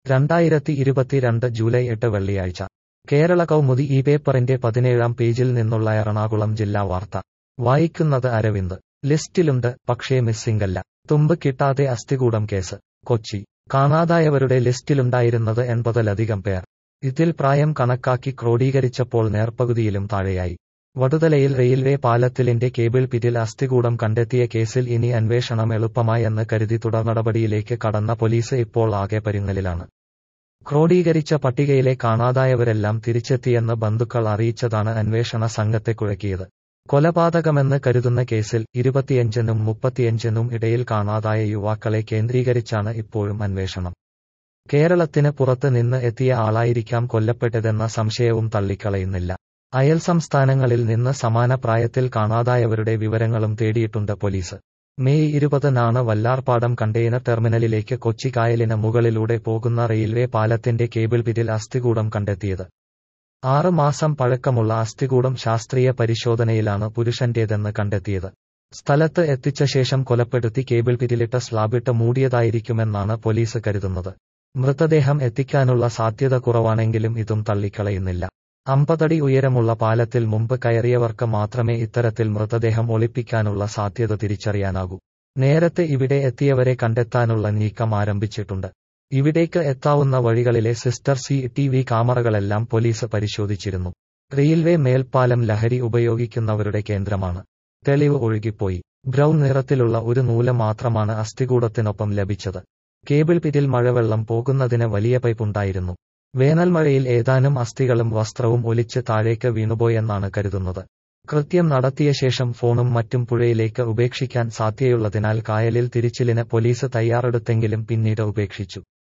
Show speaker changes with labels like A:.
A: രണ്ടായിരത്തി ഇരുപത്തിരണ്ട് ജൂലൈ എട്ട് വെള്ളിയാഴ്ച കേരള കൗമുദി ഈ പേപ്പറിന്റെ പതിനേഴാം പേജിൽ നിന്നുള്ള എറണാകുളം ജില്ലാ വാർത്ത വായിക്കുന്നത് അരവിന്ദ് ലിസ്റ്റിലുണ്ട് പക്ഷേ മിസ്സിംഗല്ല തുമ്പ് കിട്ടാതെ അസ്ഥികൂടം കേസ് കൊച്ചി കാണാതായവരുടെ ലിസ്റ്റിലുണ്ടായിരുന്നത് എൺപതിലധികം പേർ ഇതിൽ പ്രായം കണക്കാക്കി ക്രോഡീകരിച്ചപ്പോൾ നേർപ്പകുതിയിലും താഴെയായി വടുതലയിൽ റെയിൽവേ പാലത്തിലിന്റെ കേബിൾ പിറ്റിൽ അസ്ഥികൂടം കണ്ടെത്തിയ കേസിൽ ഇനി അന്വേഷണം എളുപ്പമായെന്ന് കരുതി തുടർനടപടിയിലേക്ക് കടന്ന പോലീസ് ഇപ്പോൾ ആകെ പരുങ്ങലിലാണ് ക്രോഡീകരിച്ച പട്ടികയിലെ കാണാതായവരെല്ലാം തിരിച്ചെത്തിയെന്ന് ബന്ധുക്കൾ അറിയിച്ചതാണ് അന്വേഷണ സംഘത്തെ കുഴക്കിയത് കൊലപാതകമെന്ന് കരുതുന്ന കേസിൽ ഇരുപത്തിയഞ്ചിനും മുപ്പത്തിയഞ്ചിനും ഇടയിൽ കാണാതായ യുവാക്കളെ കേന്ദ്രീകരിച്ചാണ് ഇപ്പോഴും അന്വേഷണം കേരളത്തിന് പുറത്ത് നിന്ന് എത്തിയ ആളായിരിക്കാം കൊല്ലപ്പെട്ടതെന്ന സംശയവും തള്ളിക്കളയുന്നില്ല അയൽ സംസ്ഥാനങ്ങളിൽ നിന്ന് സമാന പ്രായത്തിൽ കാണാതായവരുടെ വിവരങ്ങളും തേടിയിട്ടുണ്ട് പോലീസ് മെയ് ഇരുപതിനാണ് വല്ലാർപാടം കണ്ടെയ്നർ ടെർമിനലിലേക്ക് കൊച്ചി കായലിന് മുകളിലൂടെ പോകുന്ന റെയിൽവേ പാലത്തിന്റെ കേബിൾ പിറ്റിൽ അസ്ഥികൂടം കണ്ടെത്തിയത് ആറ് മാസം പഴക്കമുള്ള അസ്ഥികൂടം ശാസ്ത്രീയ പരിശോധനയിലാണ് പുരുഷന്റേതെന്ന് കണ്ടെത്തിയത് സ്ഥലത്ത് എത്തിച്ച ശേഷം കൊലപ്പെടുത്തി കേബിൾ പിറ്റിലിട്ട സ്ലാബിട്ട് മൂടിയതായിരിക്കുമെന്നാണ് പോലീസ് കരുതുന്നത് മൃതദേഹം എത്തിക്കാനുള്ള സാധ്യത കുറവാണെങ്കിലും ഇതും തള്ളിക്കളയുന്നില്ല അമ്പതടി ഉയരമുള്ള പാലത്തിൽ മുമ്പ് കയറിയവർക്ക് മാത്രമേ ഇത്തരത്തിൽ മൃതദേഹം ഒളിപ്പിക്കാനുള്ള സാധ്യത തിരിച്ചറിയാനാകൂ നേരത്തെ ഇവിടെ എത്തിയവരെ കണ്ടെത്താനുള്ള നീക്കം ആരംഭിച്ചിട്ടുണ്ട് ഇവിടേക്ക് എത്താവുന്ന വഴികളിലെ സിസ്റ്റർ സി ടി വി ക്യാമറകളെല്ലാം പോലീസ് പരിശോധിച്ചിരുന്നു റെയിൽവേ മേൽപ്പാലം ലഹരി ഉപയോഗിക്കുന്നവരുടെ കേന്ദ്രമാണ് തെളിവ് ഒഴുകിപ്പോയി ബ്രൗൺ നിറത്തിലുള്ള ഒരു നൂല് മാത്രമാണ് അസ്ഥികൂടത്തിനൊപ്പം ലഭിച്ചത് കേബിൾ പിറ്റിൽ മഴവെള്ളം പോകുന്നതിന് വലിയ പൈപ്പുണ്ടായിരുന്നു വേനൽമഴയിൽ ഏതാനും അസ്ഥികളും വസ്ത്രവും ഒലിച്ച് താഴേക്ക് വീണുപോയെന്നാണ് കരുതുന്നത് കൃത്യം നടത്തിയ ശേഷം ഫോണും മറ്റും പുഴയിലേക്ക് ഉപേക്ഷിക്കാൻ സാധ്യതയുള്ളതിനാൽ കായലിൽ തിരിച്ചിലിന് പോലീസ് തയ്യാറെടുത്തെങ്കിലും പിന്നീട് ഉപേക്ഷിച്ചു